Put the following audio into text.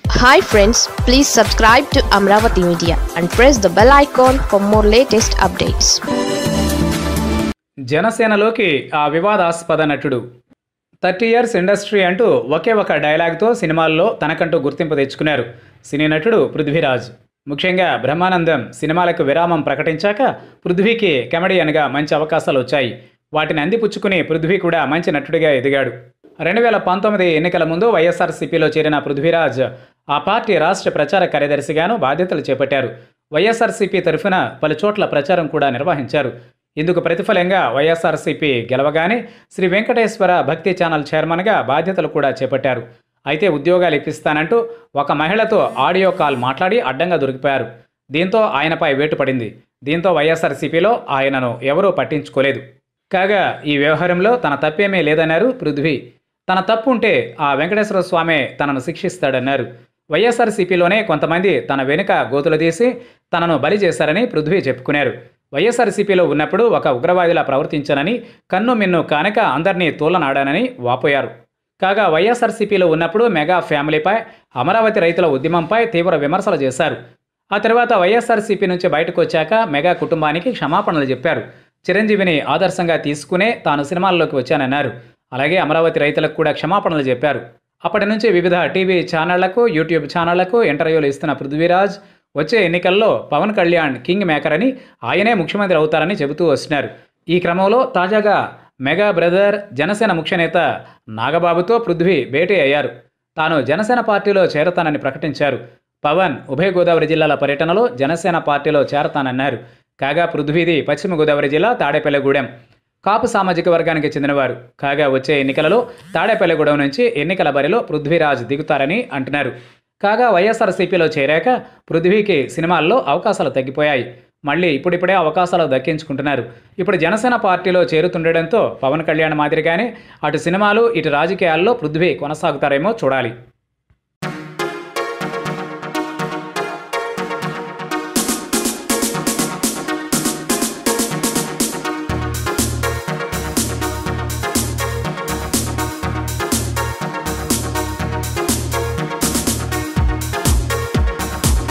hi friends please subscribe to Amaravati media and press the bell icon for more latest updates జనసేనలోకి ఆ వివాదాస్పద నటుడు thirty years industry అంటూ ఒకే ఒక డైలాగ్తో సినిమాల్లో తనకంటూ గుర్తింపు తెచ్చుకున్నారు సినీ నటుడు పృథ్వీరాజ్ ముఖ్యంగా బ్రహ్మానందం సినిమాలకు విరామం ప్రకటించాక పృథ్వీకి కమెడియన్గా మంచి అవకాశాలు వచ్చాయి వాటిని అందిపుచ్చుకుని పృథ్వీ కూడా మంచి నటుడిగా ఎదిగాడు రెండు వేల పంతొమ్మిది ఎన్నికల ముందు వైఎస్ఆర్సీపీలో చేరిన పృథ్వీరాజ్ ఆ పార్టీ రాష్ట్ర ప్రచార కార్యదర్శిగాను బాధ్యతలు చేపట్టారు వైఎస్ఆర్సీపీ తరఫున పలు చోట్ల ప్రచారం కూడా నిర్వహించారు ఇందుకు ప్రతిఫలంగా వైఎస్ఆర్సీపీ గెలవగానే శ్రీ వెంకటేశ్వర భక్తి ఛానల్ చైర్మన్గా బాధ్యతలు కూడా చేపట్టారు అయితే ఉద్యోగాలు ఇప్పిస్తానంటూ ఒక మహిళతో ఆడియో కాల్ మాట్లాడి అడ్డంగా దొరికిపోయారు దీంతో ఆయనపై వేటు పడింది దీంతో వైఎస్ఆర్సీపీలో ఆయనను ఎవరూ పట్టించుకోలేదు కాగా ఈ వ్యవహారంలో తన తప్పేమీ లేదన్నారు పృథ్వీ తన తప్పు ఉంటే ఆ వెంకటేశ్వర స్వామి తనను శిక్షిస్తాడన్నారు వైఎస్ఆర్సీపీలోనే కొంతమంది తన వెనుక గోతులు తీసి తనను బలి చేశారని పృథ్వీ చెప్పుకున్నారు వైఎస్ఆర్సీపీలో ఉన్నప్పుడు ఒక ఉగ్రవాదిలా ప్రవర్తించానని కన్ను మిన్ను కానక అందరినీ తూలనాడానని వాపోయారు కాగా వైఎస్ఆర్సీపీలో ఉన్నప్పుడు మెగా ఫ్యామిలీపై అమరావతి రైతుల ఉద్యమంపై తీవ్ర విమర్శలు చేశారు ఆ తర్వాత వైఎస్ఆర్సీపీ నుంచి బయటకు వచ్చాక మెగా కుటుంబానికి క్షమాపణలు చెప్పారు చిరంజీవిని ఆదర్శంగా తీసుకునే తాను సినిమాల్లోకి వచ్చానన్నారు అలాగే అమరావతి రైతులకు కూడా క్షమాపణలు చెప్పారు అప్పటి నుంచి వివిధ టీవీ ఛానళ్లకు యూట్యూబ్ ఛానళ్లకు ఇంటర్వ్యూలు ఇస్తున్న పృథ్వీరాజ్ వచ్చే ఎన్నికల్లో పవన్ కళ్యాణ్ కింగ్ మేకర్ అని ఆయనే ముఖ్యమంత్రి అవుతారని చెబుతూ వస్తున్నారు ఈ క్రమంలో తాజాగా మెగా బ్రదర్ జనసేన ముఖ్య నేత నాగబాబుతో పృథ్వీ భేటీ అయ్యారు తాను జనసేన పార్టీలో చేరతానని ప్రకటించారు పవన్ ఉభయ గోదావరి జిల్లాల పర్యటనలో జనసేన పార్టీలో చేరతానన్నారు కాగా పృథ్వీది పశ్చిమ గోదావరి జిల్లా తాడేపల్లిగూడెం కాపు సామాజిక వర్గానికి చెందినవారు కాగా వచ్చే ఎన్నికలలో తాడేపల్లిగూడెం నుంచి ఎన్నికల బరిలో పృథ్వీరాజ్ దిగుతారని అంటున్నారు కాగా వైఎస్ఆర్సీపీలో చేరాక పృథ్వీకి సినిమాల్లో అవకాశాలు తగ్గిపోయాయి మళ్ళీ ఇప్పుడిప్పుడే అవకాశాలు దక్కించుకుంటున్నారు ఇప్పుడు జనసేన పార్టీలో చేరుతుండడంతో పవన్ కళ్యాణ్ మాదిరిగానే అటు సినిమాలు ఇటు రాజకీయాల్లో పృథ్వీ కొనసాగుతారేమో చూడాలి